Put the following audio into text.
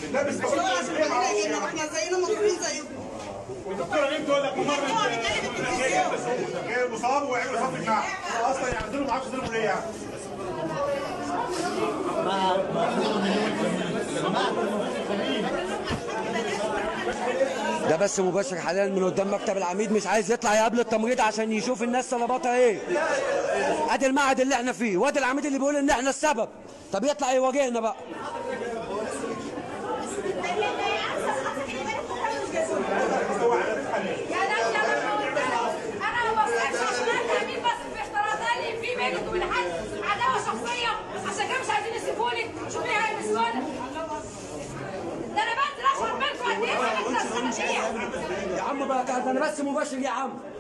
لابس عشان هو عشان المدينه يجينا واحنا زينا مضروبين زيهم والدكتوره مين تقول لك ممرض غير مصاب وعمل صف الجماعه اصلا يعني ظلم ما اعرفش ظلم ليه يعني ده بس مباشر حاليا من قدام مكتب العميد مش عايز يطلع يقابل التمريض عشان يشوف الناس طلباتها ايه ادي المعهد اللي احنا فيه وادي العميد اللي بيقول ان احنا السبب طب يطلع يواجهنا بقى يا ناس يا ناس انا ما بصرفش عشان انا مين بس في اختراطات لي في بينك وبين حد عداوه شخصيه عشان كده مش عايزين يسيبوني شوفي هاي مسكونه ده انا بنزل اشرب منكم قد ايه حاجه تنزلوا يا عم بقى ده انا بس مباشر يا عم